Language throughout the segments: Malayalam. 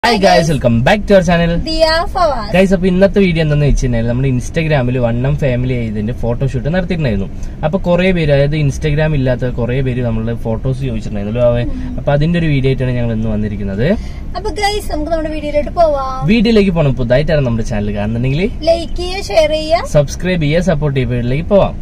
Hi guys welcome back to our channel Diya Fawaz guys അപ്പൊ ഇന്നത്തെ വീഡിയോ എന്താണെന്ന് വെച്ച് കഴിഞ്ഞാൽ നമ്മുടെ ഇൻസ്റ്റാഗ്രാമിൽ വണ്ണം ഫാമിലി ഇതിന്റെ ഫോട്ടോഷൂട്ട് നടത്തിയിട്ടുണ്ടായിരുന്നു അപ്പൊ കുറെ പേര് അതായത് ഇൻസ്റ്റാഗ്രാം ഇല്ലാത്ത കുറെ പേര് നമ്മള് ഫോട്ടോസ് ചോദിച്ചിട്ടുണ്ടായിരുന്നു അവ അപ്പൊ അതിന്റെ ഒരു വീഡിയോ ആയിട്ടാണ് ഞങ്ങൾ ഇന്ന് വന്നിരിക്കുന്നത് അപ്പൊ ഗൈസ് നമുക്ക് നമ്മുടെ വീഡിയോയിലോട്ട് പോവാം വീഡിയോയിലേക്ക് പോകണം പുതുതായിട്ടാണ് നമ്മുടെ ചാനൽ കാണുന്നുണ്ടെങ്കിൽ ലൈക്ക് ചെയ്യുക ഷെയർ ചെയ്യുക സബ്സ്ക്രൈബ് ചെയ്യുക സപ്പോർട്ട് ചെയ്യുക വീഡിയോയിലേക്ക് പോവാം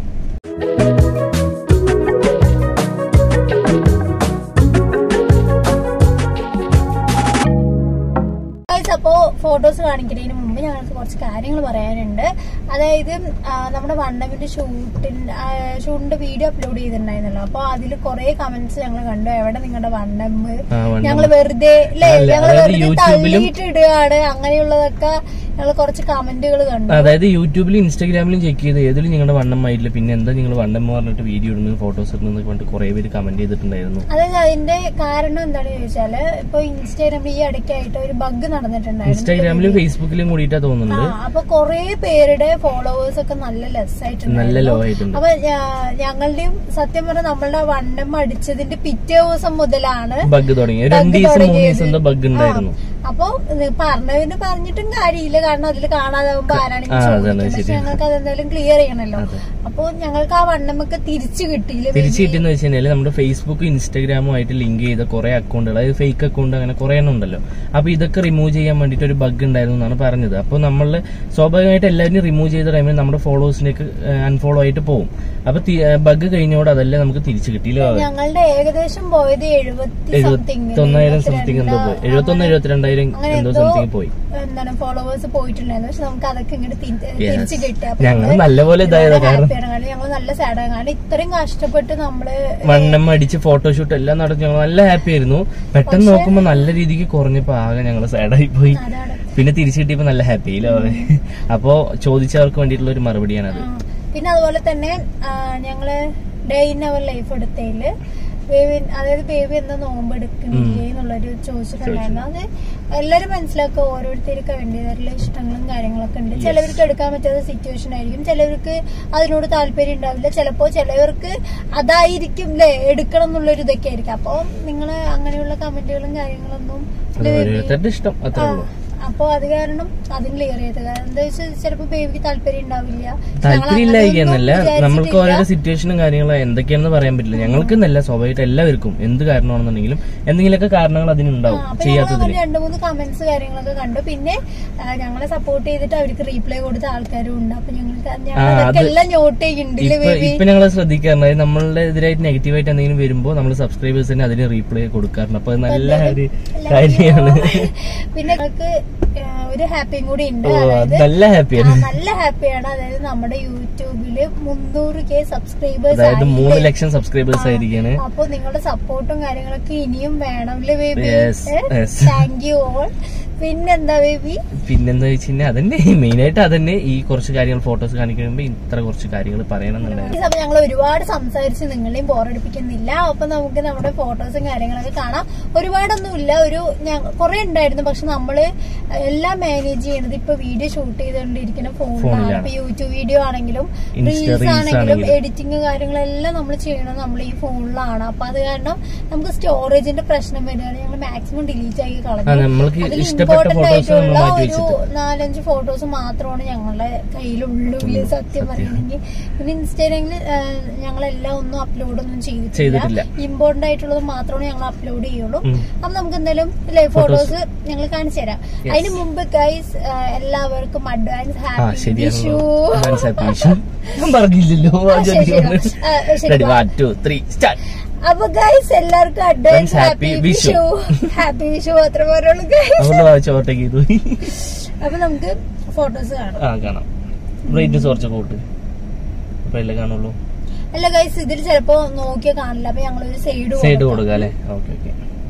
ഗൈസ് അപ്പോ ഫോട്ടോസ് കാണിക്കുന്നതിന് മുമ്പ് ഞങ്ങൾക്ക് കുറച്ച് കാര്യങ്ങൾ പറയാനുണ്ട് അതായത് ആ, നമ്മുടെ വണ്ണമിന്റെ ഷൂട്ടിന്റെ ഷൂട്ടിന്റെ വീഡിയോ അപ്ലോഡ് ചെയ്തിട്ടുണ്ടായിരുന്നല്ലോ അപ്പൊ അതിൽ കുറെ കമന്റ്സ് ഞങ്ങൾ കണ്ടു എവിടെ നിങ്ങളുടെ വണ്ണം ആ, വണ്ണം. ഞങ്ങൾ വെറുതെ അല്ലേ അല്ല, ഞങ്ങൾ അതായത് വെറുതെ യൂട്യൂബിലും- തള്ളിയിട്ട് ഇടുകയാണ് അങ്ങനെയുള്ളതൊക്കെ ഞങ്ങൾ കുറച്ച് കമന്റുകൾ കണ്ടു അതായത് യൂട്യൂബിലും ഇൻസ്റ്റാഗ്രാമിലും ചെക്ക് ചെയ്ത് ഏതിലും നിങ്ങളുടെ വണ്ണം ആയിട്ടില്ല പിന്നെ എന്താ നിങ്ങൾ വണ്ണം എന്ന് പറഞ്ഞിട്ട് വീഡിയോ ഇടുന്നു ഫോട്ടോസ് ഇടുന്നു പറഞ്ഞിട്ട് കുറെ പേര് കമന്റ് ചെയ്തിട്ടുണ്ടായിരുന്നു അതായത് അതിന്റെ കാരണം എന്താണെന്ന് ചോദിച്ചാല് ഇപ്പൊ ഇൻസ്റ്റാഗ്രാമിൽ ഈ ഇടയ്ക്കായിട്ട് ഒരു ബഗ് നടന്നിട്ടുണ്ടായിരുന്നു ഇൻസ്റ്റാഗ്രാമിലും ഫേസ്ബുക്കിലും കൂടിയിട്ടാ ആ തോന്നുന്നുണ്ട് അപ്പൊ കൊറേ പേരുടെ ഫോളോവേഴ്സ് ഒക്കെ നല്ല ലെസ് ആയിട്ടുണ്ട് നല്ല ലോ ആയിട്ടുണ്ട് അപ്പൊ ഞാ- ഞങ്ങളുടെയും സത്യം പറഞ്ഞാൽ നമ്മളുടെ വണ്ണം അടിച്ചതിന്റെ പിറ്റേ ദിവസം മുതലാണ് ബഗ് തുടങ്ങി ഒരു bug രണ്ട് ദിവസം മൂന്ന് തുടങ്ങിയത്. ദിവസം എന്തോ ബഗ് ഉണ്ടായിരുന്നു ആ. അപ്പൊ ഇത് പറഞ്ഞതിന് പറഞ്ഞിട്ടും കാര്യമില്ല കാരണം അതിൽ കാണാതാവുമ്പോ ആ, ആരാണെങ്കിലും അതാണ് ചോദിക്കുന്നത്. പക്ഷെ ശരി. ഞങ്ങൾക്ക് അതെന്തായാലും ക്ലിയർ ചെയ്യണല്ലോ അതെ. അപ്പൊ ഞങ്ങൾക്ക് ആ വണ്ണമൊക്കെ തിരിച്ചു കിട്ടിയില്ല തിരിച്ചു കിട്ടിയെന്ന് വെച്ച് കഴിഞ്ഞാൽ നമ്മുടെ ഫേസ്ബുക്കും ഇൻസ്റ്റാഗ്രാമും ആയിട്ട് ലിങ്ക് ചെയ്ത കുറെ അക്കൗണ്ടുകൾ അതായത് ഫേക്ക് അക്കൗണ്ട് അങ്ങനെ കുറെ എണ്ണം ഉണ്ടല്ലോ അപ്പൊ ഇതൊക്കെ റിമൂവ് ചെയ്യാൻ വേണ്ടിട്ട് ഒരു ബഗ് ഉണ്ടായിരുന്നു എന്നാണ് പറഞ്ഞത് അപ്പൊ നമ്മൾ സ്വാഭാവികമായിട്ട് എല്ലാവരും റിമൂവ് ചെയ്ത ടൈമിൽ നമ്മുടെ ഫോളോവേഴ്സിലേക്ക് അൺഫോളോ ആയിട്ട് പോകും അപ്പൊ ബഗ് കഴിഞ്ഞോടെ അതല്ലേ നമുക്ക് തിരിച്ചു കിട്ടിയില്ല ഞങ്ങളുടെ ഏകദേശം പോയത് എഴുപത്തി സംതിങ് എഴുപത്തൊന്നായിരം സംതിങ് എന്തോ പോയി എഴുപത്തൊന്ന് എഴുപത്തിരണ്ടായിരം അങ്ങനെ എന്തോ എന്തോ സംതിങ് പോയി എന്താണ് ഫോളോവേഴ്സ് പോയിട്ടുണ്ടായിരുന്നു പക്ഷെ നമുക്ക് അതൊക്കെ ഇങ്ങോട്ട് തിരിച്ചു കിട്ടി അപ്പൊ ഞങ്ങൾ ഞങ്ങള് നല്ലപോലെ ഇതായത് വളരെ കാരണം happy ആണ്. കാരണം ഞങ്ങൾ നല്ല സാഡാണ് കാരണം ഇത്രയും കഷ്ടപ്പെട്ട് നമ്മള് വണ്ണം അടിച്ച് ഫോട്ടോഷൂട്ട് എല്ലാം നടത്തി ഞങ്ങൾ നല്ല ഹാപ്പി ആയിരുന്നു പെട്ടെന്ന് നോക്കുമ്പോ നല്ല രീതിക്ക് കുറഞ്ഞപ്പോ ആകെ ഞങ്ങൾ സാഡായി പോയി അതാണ് പിന്നെ തിരിച്ചു കിട്ടിയപ്പോ നല്ല ഹാപ്പി ആയില്ലേ അപ്പോ ചോദിച്ചവർക്ക് വേണ്ടിയിട്ടുള്ള ഒരു മറുപടിയാണത് ആ. പിന്നെ അതുപോലെ തന്നെ ആ, ഞങ്ങള് ഡേ ഇൻ അവർ ലൈഫ് എടുത്തതില് ബേബി അതായത് ബേബി എന്താ നോമ്പ് എടുക്കുന്നില്ലേ എന്നുള്ളൊരു ചോദിച്ചിട്ടുണ്ടായിരുന്നു അത് എല്ലാരും മനസ്സിലാക്കുക ഓരോരുത്തർക്ക് വേണ്ടിയതായിട്ടുള്ള ഇഷ്ടങ്ങളും കാര്യങ്ങളൊക്കെ ഉണ്ട് ചിലവർക്ക് എടുക്കാൻ പറ്റാത്ത സിറ്റുവേഷൻ ആയിരിക്കും ചിലവർക്ക് അതിനോട് താല്പര്യം ഉണ്ടാവില്ല ചിലപ്പോ ചിലവർക്ക് അതായിരിക്കും ല്ലേ എടുക്കണം എന്നുള്ളൊരു ഇതൊക്കെ ആയിരിക്കും അപ്പൊ നിങ്ങള് അങ്ങനെയുള്ള കമന്റുകളും കാര്യങ്ങളൊന്നും അത് ഓരോരുത്തരുടെ ഇഷ്ടം അത്രേ ഉള്ളൂ അപ്പൊ അത് കാരണം അതും ക്ലിയർ ചെയ്ത് കാരണം എന്താ വെച്ചാൽ ചിലപ്പോ ബേബിക്ക് താല്പര്യം ഉണ്ടാവില്ല താല്പര്യം ഇല്ലായിരിക്കുന്നല്ല ഞങ്ങൾ നമ്മൾക്ക് ഓരോരോ സിറ്റുവേഷനും കാര്യങ്ങളും എന്തൊക്കെയാണെന്ന് പറയാൻ പറ്റില്ല ഞങ്ങൾക്ക് നല്ല സ്വാഭാവികമായിട്ട് എല്ലാവർക്കും എന്ത് കാരണമാണെന്നുണ്ടെങ്കിലും എന്തെങ്കിലുമൊക്കെ കാരണങ്ങൾ അതിനുണ്ടാവും ചെയ്യാത്തതിന് രണ്ടു മൂന്ന് കമന്റ്സ് കാര്യങ്ങളൊക്കെ കണ്ടു പിന്നെ ആ, ഞങ്ങളെ സപ്പോർട്ട് ചെയ്തിട്ട് അവർക്ക് റീപ്ലൈ കൊടുത്ത ആൾക്കാരും ഉണ്ട് അപ്പൊ ഞങ്ങൾക്ക് ഞങ്ങൾ ആ, അതൊക്കെ അത് എല്ലാം നോട്ട് ചെയ്യുന്നുണ്ടല്ലേ ഇപ്പൊ ബേബി ഇപ്പൊ ഞങ്ങൾ ശ്രദ്ധിക്കാറുണ്ട് അതായത് നമ്മളുടെ എതിരായിട്ട് നെഗറ്റീവായിട്ട് എന്തെങ്കിലും വരുമ്പോൾ നമ്മൾ സബ്സ്ക്രൈബേഴ്സിന് അതിന് റീപ്ലൈ കൊടുക്കാറുണ്ട് അപ്പൊ അത് നല്ല ഒരു കാര്യമാണ് പിന്നെ ഞങ്ങൾക്ക് ആ, ഒരു ഹാപ്പിയും കൂടി ഉണ്ട് ഓ അത് അതായത് നല്ല ആ, ഹാപ്പിയാണ് നല്ല ഹാപ്പിയാണ് അതായത് നമ്മുടെ യൂട്യൂബില് മുന്നൂറ് കെ സബ്സ്ക്രൈബേഴ്സ് അതായത് മൂന്ന് ലക്ഷം സബ്സ്ക്രൈബേഴ്സ് ആയിരിക്കാണ് അപ്പൊ നിങ്ങളുടെ സപ്പോർട്ടും കാര്യങ്ങളൊക്കെ ഇനിയും വേണം അല്ലേ baby Yes, yes. Thank you all പിന്നെന്താ ബേബി പിന്നെന്താ വെച്ച് കഴിഞ്ഞാൽ അതന്നെ മെയിൻ ആയിട്ട് അതന്നെ ഈ കുറച്ച് കാര്യങ്ങൾ ഫോട്ടോസ് കാണിക്കുമ്പോ ഇത്ര കുറച്ച് കാര്യങ്ങൾ പറയണം എന്നുണ്ടായിരുന്നു ഈ സമയം ഞങ്ങൾ ഒരുപാട് സംസാരിച്ച് നിങ്ങളെയും ബോറടിപ്പിക്കുന്നില്ല അപ്പൊ നമുക്ക് നമ്മുടെ ഫോട്ടോസും കാര്യങ്ങളൊക്കെ കാണാം ഒരുപാടൊന്നുമില്ല ഒരു കുറെ ഉണ്ടായിരുന്നു പക്ഷെ നമ്മള് എല്ലാം മാനേജ് ചെയ്യണത് ഇപ്പൊ വീഡിയോ ഷൂട്ട് ചെയ്തുകൊണ്ടിരിക്കുന്ന ഫോണിലാണ് ഫോണിലാണ്. ഇപ്പൊ യൂട്യൂബ് വീഡിയോ ആണെങ്കിലും Insta റീൽസ് reels ആണെങ്കിലും ആണെങ്കിലും. എഡിറ്റിംഗ് കാര്യങ്ങളെല്ലാം നമ്മൾ ചെയ്യണത് നമ്മൾ ഈ ഫോണിലാണ് അപ്പൊ അത് കാരണം നമുക്ക് സ്റ്റോറേജിന്റെ പ്രശ്നം വരികയാണ് ഞങ്ങൾ മാക്സിമം ഡിലീറ്റ് ആക്കി ആ കളഞ്ഞു നമ്മൾക്ക് അതിൽ ഇഷ്ടപ്പെട്ട important ഫോട്ടോസ് നമ്മൾ ആയിട്ടുള്ള മാറ്റി ഒരു വെച്ചിട്ട് നാലഞ്ച് ഫോട്ടോസ് മാത്രമാണ് ഞങ്ങളുടെ കയ്യിലുള്ളൂ ഉള്ളൂ, സത്യം സത്യം. പറയുകയാണെങ്കിൽ പിന്നെ ഇൻസ്റ്റാഗ്രാമിൽ ഞങ്ങളെല്ലാം ഒന്നും അപ്ലോഡ് ഒന്നും ചെയ്തിട്ടില്ല. ചെയ്തിട്ടില്ല ഇമ്പോർട്ടന്റ് ആയിട്ടുള്ളത് മാത്രമാണ് ഞങ്ങൾ അപ്ലോഡ് ചെയ്യുള്ളൂ ഉം. അപ്പൊ നമുക്ക് എന്തായാലും ലൈവ് ഫോട്ടോസ് ഞങ്ങൾ കാണിച്ചു തരാം Yes. അതിന് മുമ്പ് ഗൈസ് എല്ലാവർക്കും അഡ്വാൻസ് ആ ഹാപ്പി വിഷു ശരിയാണ് ഹാപ്പി വിഷു ഞാൻ പറഞ്ഞില്ലല്ലോ ആ, ശരി, ശരി. ആ, ശരി, റെഡി വാ. വൺ ടു ത്രീ സ്റ്റാർട്ട് അപ്പൊ ഗൈസ് എല്ലാവർക്കും Advance advance happy happy Vishu. Vishu happy Vishu മാത്രമേ പറയുള്ളൂ ഗൈസ് അതുകൊണ്ട് ചോട്ടേക്ക് ചെയ്തു അപ്പൊ നമുക്ക് ഫോട്ടോസ് കാണാം ആ കാണാം ബ്രൈറ്റ്നസ് കുറച്ച് കൂട്ട് അപ്പൊ എല്ലാം കാണുള്ളൂ അല്ല ഗൈസ് ഇതിൽ ചിലപ്പോ നോക്കിയാ കാണില്ല അപ്പൊ ഞങ്ങളൊരു സൈഡ് സൈഡ് കൊടുക്കാം അല്ലേ ഓക്കെ ഓക്കെ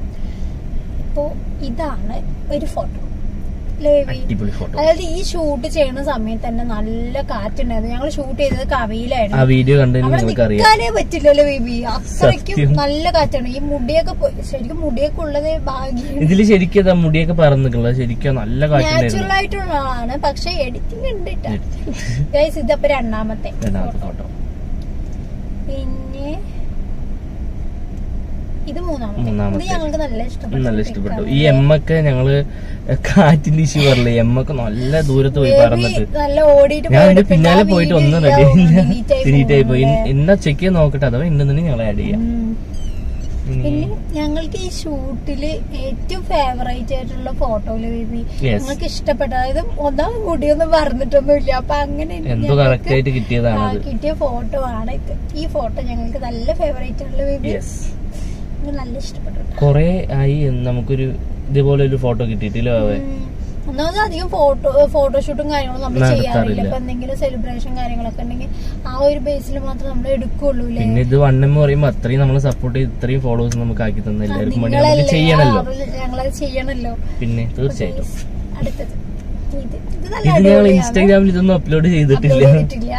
ഇപ്പോ ഇതാണ് ഒരു ഫോട്ടോ ലേവി അടിപൊളി ഫോട്ടോ അതായത് ഈ ഷൂട്ട് ചെയ്യുന്ന സമയത്ത് തന്നെ നല്ല കാറ്റുണ്ടായിരുന്നു ഞങ്ങൾ ഷൂട്ട് ചെയ്തത് ആ കവയിലായിരുന്നു വീഡിയോ കണ്ടതിന് അവിടെ നിങ്ങൾക്ക് അറിയാം നിൽക്കാനേ പറ്റില്ലല്ലോ ബേബി അത്രയ്ക്കും സത്യം. നല്ല കാറ്റാണ് ഈ മുടിയൊക്കെ പോയി ശരിക്കും മുടിയൊക്കെ ഉള്ളത് ഭാഗ്യം ഇതില് ശരിക്കും ഇതാ മുടിയൊക്കെ പറന്നിട്ടുള്ളത് ശരിക്കും നല്ല കാറ്റുണ്ടായിരുന്നു നാച്ചുറൽ ആയിട്ടുള്ളതാണ് പക്ഷെ എഡിറ്റിംഗ് ഉണ്ട് ഗൈസ് ഇതപ്പൊ രണ്ടാമത്തെ രണ്ടാമത്തെ ഫോട്ടോ പിന്നെ ഇത് മൂന്നാമത്തെ ഇത് മൂന്നാമത്തെ. ഞങ്ങൾക്ക് നല്ല ഇഷ്ടപ്പെട്ടു നല്ല ഇഷ്ടപ്പെട്ടു ഈ എമ്മൊക്കെ ഞങ്ങള് കാറ്റിന്റെ ഇഷ്യൂ പറയില്ലേ എമ്മൊക്കെ നല്ല ദൂരത്ത് പോയി പറന്നിട്ട് നല്ല ഓടിയിട്ട് ഞാൻ അതിന്റെ പോയെടുക്കണ്ട. പിന്നാലെ ആ പോയിട്ട് video ഒന്നും ഇല്ല, റെഡി ആയില്ല delete ആയി ഡിലീറ്റ് ആയി പോയി പോകും എന്നാ ചെക്ക് ചെയ്ത് നോക്കട്ടെ അഥവാ ഉണ്ടെന്നുണ്ടെങ്കിൽ ഞങ്ങൾ ആഡ് ചെയ്യാം ഉം. ഇനി പിന്നെ ഞങ്ങൾക്ക് ഈ ഷൂട്ടില് ഏറ്റവും ഫേവറേറ്റ് ആയിട്ടുള്ള ഫോട്ടോയില് ബേബി Yes. ഞങ്ങൾക്ക് ഇഷ്ടപ്പെട്ട അതായത് ഒന്നാം മുടിയൊന്നും പറഞ്ഞിട്ടൊന്നുമില്ല അപ്പൊ അങ്ങനെ എന്തോ ഞങ്ങൾക്ക് കറക്റ്റ് ആയിട്ട് ആ കിട്ടിയതാണത് കിട്ടിയ ഫോട്ടോ ആണ് ഇത് ഈ ഫോട്ടോ ഞങ്ങൾക്ക് നല്ല ഫേവറേറ്റ് ആയിട്ടുള്ള ബേബി യെസ് എനിക്ക് നല്ല ഇഷ്ടപ്പെട്ടു കേട്ടോ. കൊറേ ആയി നമുക്കൊരു ഇതുപോലെ ഒരു ഫോട്ടോ കിട്ടിയിട്ടില്ലോ അവ ഉം. ഒന്നാമത് അധികം ഫോട്ടോ ഫോട്ടോഷൂട്ടും കാര്യങ്ങളും നമ്മൾ നടത്താറില്ല. ചെയ്യാറില്ല ഇപ്പൊ എന്തെങ്കിലും സെലിബ്രേഷൻ കാര്യങ്ങളൊക്കെ ഉണ്ടെങ്കിൽ ആ ഒരു ബേസിൽ മാത്രം നമ്മൾ എടുക്കുള്ളൂ അല്ലേ പിന്നെ ഇത് വണ്ണെന്ന് പറയുമ്പോ അത്രയും നമ്മളെ സപ്പോർട്ട് ചെയ്ത് ഇത്രയും ഫോളോവേഴ്സ് നമുക്ക് ആക്കി തന്ന എല്ലാവർക്കും വേണ്ടി നമുക്ക് നിങ്ങളല്ലേ ചെയ്യണല്ലോ ആ, ഞങ്ങളത് ചെയ്യണല്ലോ പിന്നെ തീർച്ചയായിട്ടും അടുത്തത് ഇത് ഇത് നല്ല ഇത് ഞങ്ങൾ അടിപൊളിയാണ്. ഇൻസ്റ്റാഗ്രാമിൽ ഇതൊന്നും അപ്ലോഡ് ചെയ്തിട്ടില്ല Upload ചെയ്തിട്ടില്ല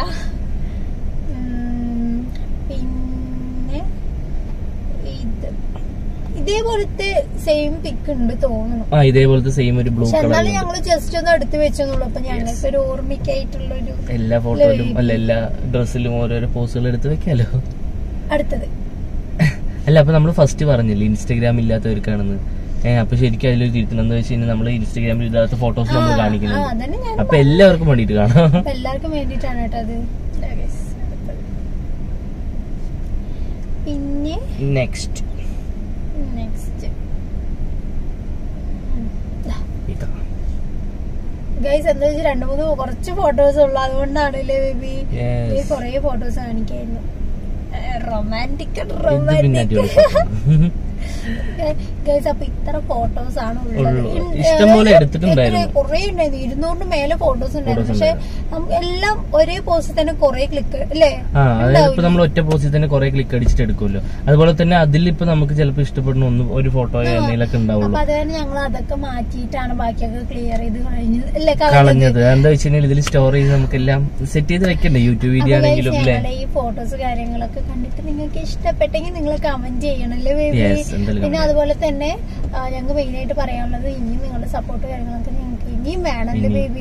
ഉം, പിന്നെ ഇത് ഇതേപോലത്തെ സെയിം പിക്ക് ഉണ്ട് തോന്നുന്നു ആ ഇതേപോലത്തെ സെയിം ഒരു ബ്ലൂ പക്ഷെ കളർ എന്നാലും ഞങ്ങള് ജസ്റ്റ് ഒന്ന് എടുത്ത് വെച്ചെന്നുള്ളൂ അപ്പൊ ഞങ്ങൾക്ക് ഒരു ഓർമ്മയ്ക്കായിട്ടുള്ള ഒരു എല്ലാ ഫോട്ടോയിലും അല്ല എല്ലാ ഡ്രസ്സിലും ഓരോരോ പോസുകൾ എടുത്ത് വെക്കാലോ അടുത്തത് അല്ല അപ്പൊ നമ്മൾ ഫസ്റ്റ് പറഞ്ഞില്ലേ ഇൻസ്റ്റാഗ്രാം ഇല്ലാത്തവർക്കാണെന്ന് ഏഹ് അപ്പൊ ശരിക്കും അതിലൊരു തിരുത്തണം എന്ന് വെച്ച് കഴിഞ്ഞാൽ നമ്മൾ ഇൻസ്റ്റാഗ്രാമിൽ ഇല്ലാത്ത ഫോട്ടോസ് നമ്മൾ ആ, കാണിക്കുന്നുണ്ട് അതന്നെ ഞാൻ അപ്പൊ എല്ലാവർക്കും വേണ്ടിട്ട് കാണാം അപ്പൊ എല്ലാവർക്കും വേണ്ടിട്ടാണ് കേട്ടോ അത് ഇതാ guys, അടുത്തത്. പിന്നെ നെക്സ്റ്റ് നെക്സ്റ്റ് ഇതാ ഗൈസ് എന്താ വെച്ചാൽ രണ്ടു മൂന്ന് കുറച്ച് ഫോട്ടോസ് ഉള്ളു അതുകൊണ്ടാണ് അല്ലേ ബേബി Yes. ഈ കൊറേ ഫോട്ടോസ് കാണിക്കായിരുന്നു റൊമാൻറ്റിക് ഇത് പിന്നെ റൊമാൻറ്റിക് അടിപൊളി ഗൈസ് അപ്പൊ ഇത്ര ഫോട്ടോസ് ആണ് ഉള്ളത് ഉള്ളു. ഇൻ- ഇഷ്ടംപോലെ അതായത് എടുത്തിട്ടുണ്ടായിരുന്നു. എത്ര- കുറേ ഉണ്ടായിരുന്നു ഇരുന്നൂറിന് മേലെ ഫോട്ടോസ് ഉണ്ടായിരുന്നു Photos പക്ഷെ നമുക്ക് എല്ലാം ഒരേ പോസിൽ തന്നെ കുറേ ക്ലിക്ക് അല്ലേ ആ അതായത് ഇപ്പൊ നമ്മൾ ഒറ്റ പോസിൽ തന്നെ കുറെ ക്ലിക്ക് അടിച്ചിട്ട് എടുക്കുമല്ലോ അതുപോലെ തന്നെ അതിൽ ഇപ്പൊ നമുക്ക് ചിലപ്പോൾ ഇഷ്ടപ്പെടുന്ന ഒന്ന് ഒരു ഫോട്ടോയോ എന്തെങ്കിലുമൊക്കെ ഉണ്ടാവുള്ളൂ അപ്പൊ അത് തന്നെ ഞങ്ങൾ അതൊക്കെ മാറ്റിയിട്ടാണ് ബാക്കിയൊക്കെ ക്ലിയർ ചെയ്ത് കഴിഞ്ഞത് അല്ലേ കളഞ്ഞത് എന്താ വെച്ച് കഴിഞ്ഞാൽ ഇതിൽ സ്റ്റോർ ചെയ്ത് നമുക്കെല്ലാം സെറ്റ് ചെയ്ത് വെക്കണ്ടേ യൂട്യൂബ് വീഡിയോ അപ്പൊ guys, ആണെങ്കിലും അല്ലേ ഞങ്ങളുടെ ഈ ഫോട്ടോസ് കാര്യങ്ങളൊക്കെ കണ്ടിട്ട് നിങ്ങൾക്ക് ഇഷ്ടപ്പെട്ടെങ്കിൽ നിങ്ങൾ കമന്റ് ചെയ്യണല്ലേ ബേബി Yes, എന്തായാലും പിന്നെ comment അതുപോലെ തന്നെ ഞങ്ങൾക്ക് മെയിൻ ആയിട്ട് പറയാനുള്ളത് ഇനിയും നിങ്ങളുടെ സപ്പോർട്ട് കാര്യങ്ങളൊക്കെ ഞങ്ങൾക്ക് ഇനിയും വേണമല്ലേ ബേബി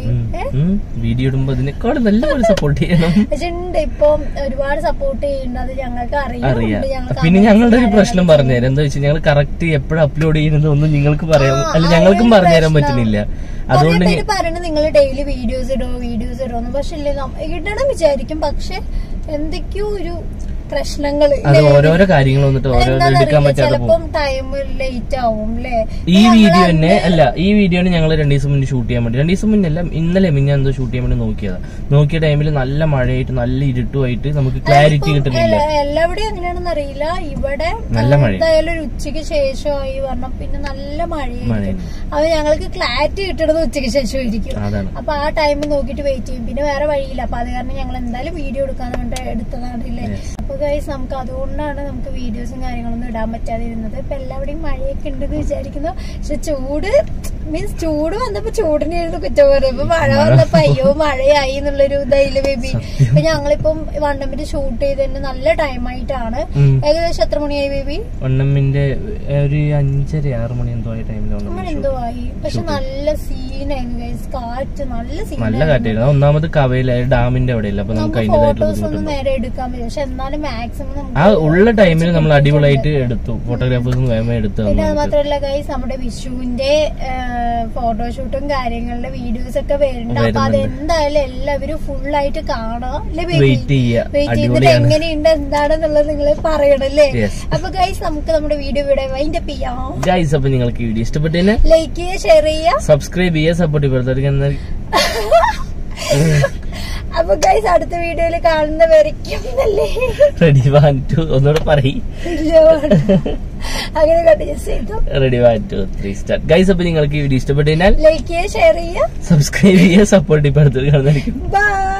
വീഡിയോ ഇടുമ്പോ അതിനേക്കാൾ നല്ലപോലെ സപ്പോർട്ട് ചെയ്യണം പക്ഷെ ഉണ്ട് ഇപ്പൊ ഒരുപാട് സപ്പോർട്ട് ചെയ്യുന്നത് ഞങ്ങൾക്ക് അറിയാം അറിയുന്നുണ്ട് ഞങ്ങൾക്ക് പിന്നെ comments ഞങ്ങളുടെ ഒരു കാര്യങ്ങളൊക്കെ പ്രശ്നം പറഞ്ഞുതരാം എന്താ വെച്ചാൽ ഞങ്ങൾ കറക്റ്റ് എപ്പോഴും അപ്ലോഡ് ചെയ്യുന്നത് ഒന്നും നിങ്ങൾക്ക് പറയാം ആ, അല്ല ആ ഞങ്ങൾക്കും ഒരു പറഞ്ഞുതരാൻ പ്രശ്നം. പറ്റുന്നില്ല കുറേ അതുകൊണ്ട് പേര് പറയണത് നിങ്ങൾ ഡെയിലി വീഡിയോസ് ഇടോ വീഡിയോസ് ഇടോന്ന് പക്ഷെ ഇല്ലേ നമ്മ- ഇടണം വിചാരിക്കും പക്ഷെ എന്തൊക്കെയോ ഒരു പ്രശ്നങ്ങൾ അത് ഓരോരോ കാര്യങ്ങൾ വന്നിട്ട് ഓരോരോ എടുക്കാൻ പറ്റാതെ പോകും ചിലപ്പം ടൈം ലേറ്റ് ആവും അല്ലേ ഈ വീഡിയോ തന്നെ അല്ല ഈ വീഡിയോന് ഞങ്ങൾ രണ്ടു ദിവസം മുന്നേ ഷൂട്ട് ചെയ്യാൻ വേണ്ടി രണ്ടു ദിവസം മുന്നേ അല്ല ഇന്നലെ മിഞ്ഞാൻ എന്തോ ഷൂട്ട് ചെയ്യാൻ വേണ്ടി നോക്കിയതാ നോക്കിയ ടൈമിൽ നല്ല മഴയായിട്ട് നല്ല ഇരുട്ടുമായിട്ട് നമുക്ക് ക്ലാരിറ്റി കിട്ടുന്നില്ല എല്ലാവിടെയും അങ്ങനെയാണെന്ന് അറിയില്ല ഇവിടെ നല്ല ആ, മഴ. എന്തായാലും ഒരു ഉച്ചയ്ക്ക് ശേഷമായി പറഞ്ഞ പിന്നെ നല്ല മഴയായിരിക്കും മഴയാണ്. അത് ഞങ്ങൾക്ക് ക്ലാരിറ്റി കിട്ടുന്നത് ഉച്ചയ്ക്ക് ശേഷമായിരിക്കും അതാണ് അപ്പൊ ആ ടൈം നോക്കിയിട്ട് വെയിറ്റ് ചെയ്യും പിന്നെ വേറെ വഴിയില്ല അപ്പൊ അത് കാരണം ഞങ്ങൾ എന്തായാലും വീഡിയോ എടുക്കാൻ വേണ്ടി എടുത്തതാണ് ഇല്ലേ Yes. അപ്പൊ ഗൈസ് നമുക്ക് അതുകൊണ്ടാണ് നമുക്ക് വീഡിയോസും കാര്യങ്ങളൊന്നും ഇടാൻ പറ്റാതിരുന്നത് ഇപ്പൊ എല്ലാവിടെയും മഴയൊക്കെ ഉണ്ടെന്ന് വിചാരിക്കുന്നു പക്ഷെ ചൂട് മീൻസ് ചൂട് വന്നപ്പോ ചൂടിനായിരുന്നു കുറ്റം പറയുന്നത് ഇപ്പൊ മഴ വന്നപ്പോ അയ്യോ മഴയായി എന്നുള്ളൊരു ഇതായില്ല ബേബി ഇപ്പൊ ഞങ്ങളിപ്പം വണ്ടമ്പിന്റെ ഷൂട്ട് ചെയ്ത് തന്നെ നല്ല ടൈം ആയിട്ടാണ് ഉം. ഏകദേശം എത്ര മണിയായി ബേബി ഒന്നമ്മിന്റെ ഒരു അഞ്ചര ആറ് മണി എന്തോ ആയ ടൈമിലാണ് അങ്ങനെ എന്തോ ആയി പക്ഷെ നല്ല സീനായിരുന്നു ഗൈസ് കാറ്റ് നല്ല നല്ല സീനായിരുന്നു കാറ്റായിരുന്നു അത് ഒന്നാമത് കവയില ഡാമിന്റെ അവിടെ ഇല്ല അപ്പൊ നമുക്ക് നമുക്ക് അതിന്റേതായിട്ടുള്ള ഫോട്ടോസ് ഒന്നും ബുദ്ധിമുട്ടുണ്ട് നേരെ എടുക്കാൻ പറ്റും പക്ഷെ എന്നാലും മാക്സിമം നമുക്ക് ആ ഉള്ള ടൈമിൽ നമ്മൾ അടിപൊളിയായിട്ട് എടുത്തു ഫോട്ടോഗ്രാഫേഴ്സ് വേഗം എടുത്തു പിന്നെ അത് തന്നു മാത്രമല്ല ഗൈസ് നമ്മുടെ വിഷുവിന്റെ ഫോട്ടോഷൂട്ടും കാര്യങ്ങളുടെ വീഡിയോസ് ഒക്കെ വരുന്നുണ്ട് അപ്പൊ അത് വരുന്നുണ്ട്. എന്തായാലും എല്ലാവരും ഫുൾ ആയിട്ട് കാണുക അല്ലേ വെയിറ്റ് ചെയ്യുക വെയിറ്റ് ചെയ്തിട്ട് അടിപൊളിയാണ് എങ്ങനെയുണ്ട് എന്താണെന്നുള്ളത് നിങ്ങൾ പറയണല്ലേ Yes. അപ്പൊ ഗൈസ് നമുക്ക് നമ്മുടെ വീഡിയോ ഇവിടെ വൈൻഡ് അപ്പ് ചെയ്യാം ഗൈസ് അപ്പൊ നിങ്ങൾക്ക് ഈ വീഡിയോ ഇഷ്ടപ്പെട്ടതിന് ലൈക്ക് ചെയ്യുക ഷെയർ ചെയ്യുക സബ്സ്ക്രൈബ് ചെയ്യുക സപ്പോർട്ട് ചെയ്യുക അപ്പൊ ഗൈസ് അടുത്ത വീഡിയോയിൽ കാണുന്നവരയ്ക്കും അല്ലേ റെഡി വൺ ടു ഒന്നുകൂടെ പറയും ഇല്ല, വേണ്ട. അങ്ങനെ കണ്ടിന്യൂസ് ചെയ്തു ready one two three start guys അപ്പൊ നിങ്ങൾക്ക് ഈ വീഡിയോ ഇഷ്ടപ്പെട്ടതിനാൽ ലൈക്ക് ചെയ്യുക ഷെയർ ചെയ്യുക സബ്സ്ക്രൈബ് ചെയ്യുക സപ്പോർട്ട് ചെയ്യുക അടുത്തൊരു കാണുന്നതായിരിക്കും ബൈ